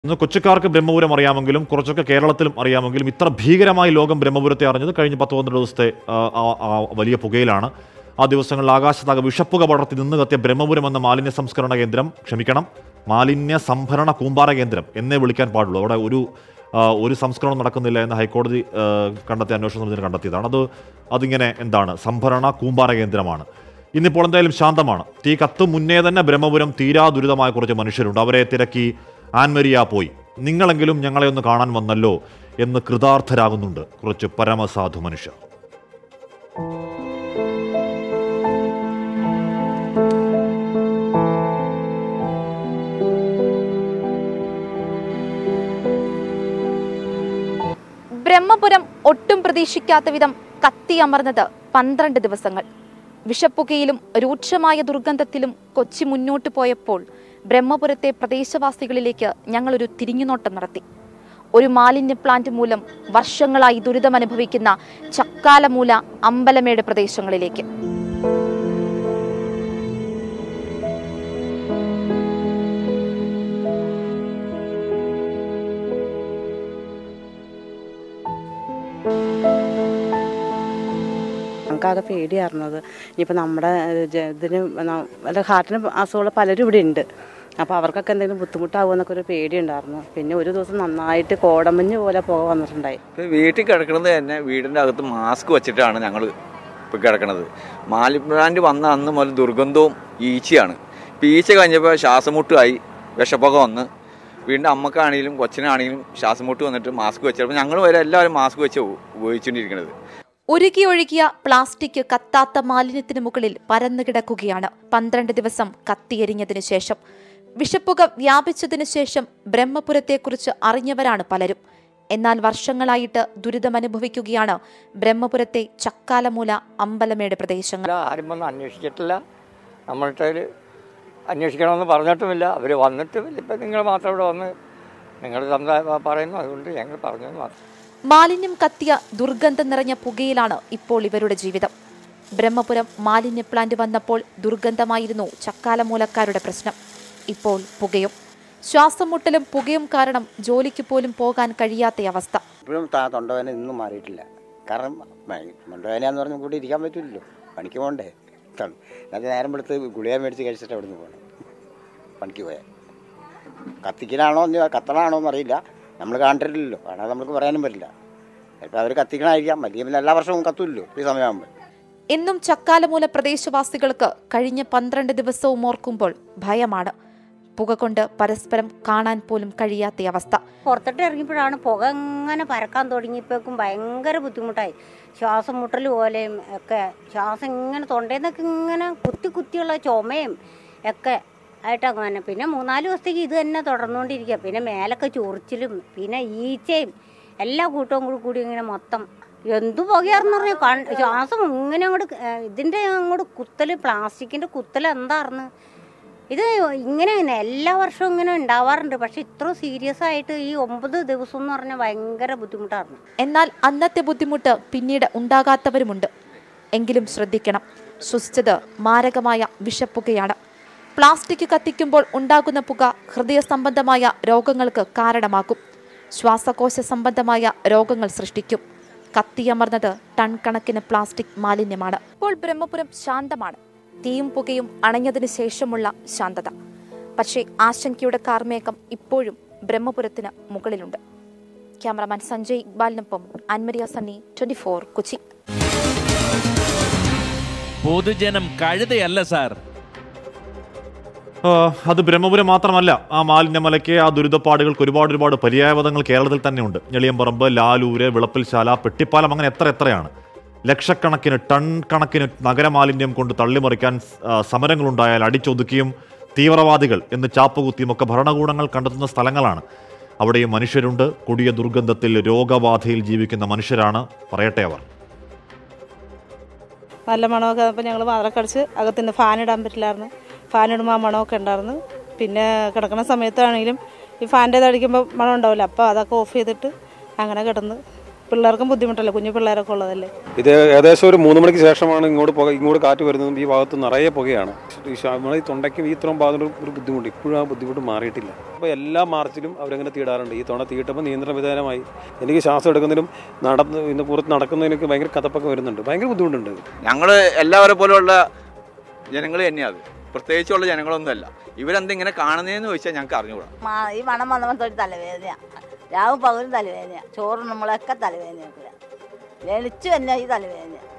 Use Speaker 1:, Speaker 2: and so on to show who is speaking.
Speaker 1: ഇന്ന് കൊച്ചിക്കാർക്ക് ബ്രഹ്മപുരം അറിയാമെങ്കിലും കുറച്ചൊക്കെ കേരളത്തിലും അറിയാമെങ്കിലും ഇത്ര ഭീകരമായി ലോകം ബ്രഹ്മപുരത്തെ അറിഞ്ഞത് കഴിഞ്ഞ പത്ത് പന്ത്രണ്ട് ദിവസത്തെ ആ, ആ, ആ വലിയ പുകയിലാണ് ആ ദിവസങ്ങളിൽ ആകാശത്താകെ വിഷപ്പുക പടർത്തി നിന്ന് കത്തിയ ബ്രഹ്മപുരം എന്ന മാലിന്യ സംസ്കരണ കേന്ദ്രം ക്ഷമിക്കണം മാലിന്യ സംഭരണ കൂമ്പാര കേന്ദ്രം എന്നേ വിളിക്കാൻ പാടുള്ളൂ അവിടെ ഒരു ആ, ഒരു സംസ്കരണം നടക്കുന്നില്ല എന്ന് ഹൈക്കോടതി ആ, കണ്ടെത്തിയ അന്വേഷണ സമിതി കണ്ടെത്തിയതാണ് അത് അതിങ്ങനെ എന്താണ് സംഭരണ കൂമ്പാര കേന്ദ്രമാണ് ഇന്നിപ്പോൾ എന്തായാലും ശാന്തമാണ് തീ കത്തും മുന്നേ തന്നെ ബ്രഹ്മപുരം തീരാ ദുരിതമായ കുറച്ച് മനുഷ്യരുണ്ട് അവരെ തിരക്കി ആൻമരിയ പോയി നിങ്ങളെങ്കിലും ഞങ്ങളെ ഒന്ന് കാണാൻ വന്നല്ലോ എന്ന് കൃതാർത്ഥരാകുന്നുണ്ട് കുറച്ച് പരമസാധു മനുഷ്യർ
Speaker 2: ബ്രഹ്മപുരം ഒട്ടും പ്രതീക്ഷിക്കാത്ത വിധം കത്തിയമർന്നത് പന്ത്രണ്ട് ദിവസങ്ങൾ വിഷപ്പുകയിലും രൂക്ഷമായ ദുർഗന്ധത്തിലും കൊച്ചി മുന്നോട്ട് പോയപ്പോൾ ബ്രഹ്മപുരത്തെ പ്രദേശവാസികളിലേക്ക് ഞങ്ങളൊരു തിരിഞ്ഞുനോട്ടം നടത്തി ഒരു മാലിന്യ പ്ലാന്റ് മൂലം വർഷങ്ങളായി ദുരിതമനുഭവിക്കുന്ന ചക്കാലമൂല അമ്പലമേട് പ്രദേശങ്ങളിലേക്ക്
Speaker 3: ഞങ്ങൾക്കാകെ പേടിയായിരുന്നത് ഇനിയിപ്പോൾ നമ്മുടെ ഏഹ്, ജ- ഇതിന് ന- വല്ല ഹാർട്ടിന് അസുഖമുള്ള പലരും ഇവിടെ ഉണ്ട് അപ്പോൾ അവർക്കൊക്കെ എന്തെങ്കിലും ബുദ്ധിമുട്ടാകുമെന്നൊക്കെ ഒരു പേടിയുണ്ടായിരുന്നു പിന്നെ ഒരു ദിവസം നന്നായിട്ട് കോടമഞ്ഞ് പോലെ പുക വന്നിട്ടുണ്ടായി
Speaker 4: ഇപ്പം വീട്ടിൽ കിടക്കുന്നത് തന്നെ വീടിൻ്റെ അകത്ത് മാസ്ക് വെച്ചിട്ടാണ് ഞങ്ങൾ ഇപ്പം കിടക്കണത് മാലിബ്രാൻഡ് വന്ന അന്ന് മുതൽ ദുർഗന്ധവും ഈച്ചയാണ് ഇപ്പം ഈച്ച കഴിഞ്ഞപ്പോൾ ശ്വാസമുട്ടുമായി വിഷപ്പുക വന്ന് വീടിൻ്റെ അമ്മക്കാണെങ്കിലും കൊച്ചിനാണെങ്കിലും ശ്വാസമുട്ട് വന്നിട്ട് മാസ്ക് വെച്ചപ്പോൾ ഞങ്ങൾ വരെ എല്ലാവരും മാസ്ക് വെച്ച് ഉപയോഗിച്ചുകൊണ്ടിരിക്കുന്നത്
Speaker 2: ഉരുകി ഒഴുകിയ പ്ലാസ്റ്റിക് കത്താത്ത മാലിന്യത്തിന് മുകളിൽ പരന്നു കിടക്കുകയാണ് പന്ത്രണ്ട് ദിവസം കത്തിയെരിഞ്ഞതിനു ശേഷം വിഷപ്പുക വ്യാപിച്ചതിനു ശേഷം ബ്രഹ്മപുരത്തെക്കുറിച്ച് അറിഞ്ഞവരാണ് പലരും എന്നാൽ വർഷങ്ങളായിട്ട് ദുരിതമനുഭവിക്കുകയാണ് ബ്രഹ്മപുരത്തെ ചക്കാലമൂല അമ്പലമേട് പ്രദേശങ്ങൾ
Speaker 5: ഇല്ല, ആരും വന്ന് അന്വേഷിച്ചിട്ടില്ല നമ്മൾട്ടതിൽ അന്വേഷിക്കണമെന്ന് പറഞ്ഞിട്ടുമില്ല അവർ വന്നിട്ടുമില്ല ഇപ്പം നിങ്ങൾ മാത്രം ഇവിടെ വന്ന് നിങ്ങൾ സംസാ പറയുന്നു അതുകൊണ്ട് ഞങ്ങൾ പറഞ്ഞു എന്ന് മാത്രം
Speaker 2: മാലിന്യം കത്തിയ ദുർഗന്ധം നിറഞ്ഞ പുകയിലാണ് ഇപ്പോൾ ഇവരുടെ ജീവിതം ബ്രഹ്മപുരം മാലിന്യ പ്ലാന്റ് വന്നപ്പോൾ ദുർഗന്ധമായിരുന്നു ചക്കാലമൂലക്കാരുടെ പ്രശ്നം ഇപ്പോൾ പുകയും ശ്വാസം മുട്ടലും പുകയും കാരണം ജോലിക്ക് പോലും പോകാൻ കഴിയാത്ത അവസ്ഥ
Speaker 6: ഇപ്പോഴും താ തൊണ്ടവേന ഇന്നും മാറിയിട്ടില്ല കാരണം മ- തൊണ്ടവേന എന്ന് പറഞ്ഞാൽ കൂടി ഇരിക്കാൻ പറ്റില്ലല്ലോ പണിക്ക് പോകണ്ടേ തൊണ്ട- അത് നേരം എടുത്ത് ഗുളിക മേടിച്ച് കഴിച്ചിട്ട് അവിടെ നിന്ന് പോകണം പണിക്ക് പോയാൽ കത്തിക്കലാണോ എന്ന് കത്തണാണോ എന്നറിയില്ല നമ്മൾ കണ്ടിട്ടില്ലല്ലോ കാണാതെ നമുക്ക് പറയാനും പറ്റില്ല ചിലപ്പോൾ അവർ കത്തിക്കണമായിരിക്കാം വലിയ പിന്നെ എല്ലാ വർഷവും കത്തുമല്ലോ ഈ സമയമാകുമ്പോൾ
Speaker 2: എന്നും ചക്കാലമൂല പ്രദേശവാസികൾക്ക് കഴിഞ്ഞ പന്ത്രണ്ട് ദിവസവും ഓർക്കുമ്പോൾ ഭയമാണ് പുക കൊണ്ട് പരസ്പരം കാണാൻ പോലും കഴിയാത്ത അവസ്ഥ
Speaker 7: പുറത്തോട്ട് ഇറങ്ങിയപ്പോഴാണ് പുക ഇങ്ങനെ പരക്കാൻ തുടങ്ങിയപ്പോഴേക്കും ഭയങ്കര ബുദ്ധിമുട്ടായി ശ്വാസം മുട്ടൽ പോലെയും ഒക്കെ ശ്വാസം ഇങ്ങനെ തൊണ്ടേന്നൊക്കെ ഇങ്ങനെ കുത്തി കുത്തിയുള്ള ചുമയും ഒക്കെ ആയിട്ട് അങ്ങനെ പിന്നെ മൂന്നാല് ദിവസത്തേക്ക് ഇത് തന്നെ തുടർന്നുകൊണ്ടിരിക്കുക പിന്നെ മേലൊക്കെ ചൊറിച്ചിലും പിന്നെ ഈച്ചയും എല്ലാ കൂട്ടവും കൂടി കൂടി ഇങ്ങനെ മൊത്തം എന്തു പുകയാർന്ന് പറഞ്ഞാൽ കൺ ശ്വാസം ഇങ്ങനെ അങ്ങോട്ട് ഇതിൻ്റെ അങ്ങോട്ട് കുത്തൽ പ്ലാസ്റ്റിക്കിൻ്റെ കുത്തൽ എന്താർന്ന് ഇത് ഇങ്ങനെ തന്നെ എല്ലാ വർഷവും ഇങ്ങനെ ഉണ്ടാവാറുണ്ട് പക്ഷെ ഇത്ര സീരിയസ് ആയിട്ട് ഈ ഒമ്പത് ദിവസം എന്ന് പറഞ്ഞാൽ ഭയങ്കര ബുദ്ധിമുട്ടായിരുന്നു
Speaker 2: എന്നാൽ അന്നത്തെ ബുദ്ധിമുട്ട് പിന്നീട് ഉണ്ടാകാത്തവരുമുണ്ട് എങ്കിലും ശ്രദ്ധിക്കണം ശ്വസിച്ചത് മാരകമായ വിഷപ്പുകയാണ് പ്ലാസ്റ്റിക് കത്തിക്കുമ്പോൾ ഉണ്ടാകുന്ന പുക ഹൃദയ സംബന്ധമായ രോഗങ്ങൾക്ക് കാരണമാകും ശ്വാസകോശ സംബന്ധമായ രോഗങ്ങൾ സൃഷ്ടിക്കും കത്തിയമർന്നത് ടൺ കണക്കിന് പ്ലാസ്റ്റിക് മാലിന്യമാണ് ഇപ്പോൾ ബ്രഹ്മപുരം ശാന്തമാണ് തീയും പുകയും അണഞ്ഞതിനു ശേഷമുള്ള ശാന്തത പക്ഷേ ആശങ്കയുടെ കാർമേഘം ഇപ്പോഴും ബ്രഹ്മപുരത്തിന് മുകളിലുണ്ട് ക്യാമറമാൻ സഞ്ജയ് ഇക്ബാലിനൊപ്പം അൻമരിയ സണ്ണി ട്വന്റി ഫോർ കൊച്ചി
Speaker 8: പൊതുജനം കഴുതയല്ല സാർ
Speaker 1: ആ, അത് ബ്രഹ്മപുരം മാത്രമല്ല ആ മാലിന്യമലയ്ക്ക് ആ ദുരിതപ്പാടുകൾക്ക് ഒരുപാട് ഒരുപാട് പര്യായപദങ്ങൾ കേരളത്തിൽ തന്നെയുണ്ട് ഞെളിയമ്പറമ്പ് ലാലൂര് വിളപ്പിൽശാല പെട്ടിപ്പാലം അങ്ങനെ എത്ര എത്രയാണ് ലക്ഷക്കണക്കിന് ടൺ കണക്കിന് നഗരമാലിന്യം കൊണ്ട് തള്ളിമറിക്കാൻ ആ, സമരങ്ങളുണ്ടായാൽ അടിച്ചൊതുക്കിയും തീവ്രവാദികൾ എന്ന് ചാപ്പുകുത്തിയും ഒക്കെ ഭരണകൂടങ്ങൾ കണ്ടെത്തുന്ന സ്ഥലങ്ങളാണ് അവിടെയും മനുഷ്യരുണ്ട് കൊടിയ ദുർഗന്ധത്തിൽ രോഗബാധയിൽ ജീവിക്കുന്ന മനുഷ്യരാണ് പറയട്ടെ അവർ
Speaker 3: നല്ല മണമൊക്കെ അപ്പോൾ ഞങ്ങൾ വാതിലൊക്കെ അടിച്ച് അകത്തുനിന്ന് ഫാൻ ഇടാൻ പറ്റില്ലായിരുന്നു ഫാൻ ഇടുമ്പോൾ ആ മണമൊക്കെ ഉണ്ടായിരുന്നു പിന്നെ കിടക്കുന്ന സമയത്താണെങ്കിലും ഈ ഫാൻ്റെ അടിക്കുമ്പോൾ മണം ഉണ്ടാവില്ല അപ്പോൾ അതൊക്കെ ഓഫ് ചെയ്തിട്ട് അങ്ങനെ കിടന്ന് പിള്ളേർക്കും ബുദ്ധിമുട്ടല്ലേ കുഞ്ഞു പിള്ളേരൊക്കെ ഉള്ളതല്ലേ
Speaker 9: ഇത് ഏകദേശം ഒരു മൂന്ന് മണിക്ക് ശേഷമാണ് ഇങ്ങോട്ട് പുക ഇങ്ങോട്ട് കാറ്റ് വരുന്നതും ഈ ഭാഗത്ത് നിറയെ പുകയാണ് ഈ ശ്വാ- നമ്മളെ ഈ തൊണ്ടയ്ക്കും ഈ ഇത്രയും ഭാഗത്ത് ഒരു ബുദ്ധിമുട്ട് ഇപ്പോഴും ആ ബുദ്ധിമുട്ട് മാറിയിട്ടില്ല അപ്പോൾ എല്ലാ മാർച്ചിലും അവരങ്ങനെ തീടാറുണ്ട് ഈ തൊണ്ട തീട്ടപ്പോൾ നിയന്ത്രണ വിധേയമായി എനിക്ക് ശ്വാസം എടുക്കുന്നതിനും നടന്ന് ഇന്ന് പുറത്ത് നടക്കുന്നതിനൊക്കെ ഭയങ്കര കഥപ്പൊക്കെ വരുന്നുണ്ട് ഭയങ്കര ബുദ്ധിമുട്ടുണ്ട്
Speaker 4: ഞങ്ങൾ എല്ലാവരെ പോലെയുള്ള ജനങ്ങൾ തന്നെയാണ് പ്രത്യേകിച്ചുള്ള ജനങ്ങളൊന്നുമല്ല ഇവരെന്തിങ്ങനെ കാണുന്നതെന്ന് ചോദിച്ചാൽ ഞങ്ങൾക്ക് അറിഞ്ഞുകൂടാ
Speaker 10: മാ- ഈ മണം വന്നപ്പോൾ തൊട്ട് തലവേദനയാണ് രാവും പകലും തലവേദനയാണ് ചോറും നമ്മളൊക്കെ തലവേദനയാണ് വെളിച്ചു തന്നെ ഈ തലവേദന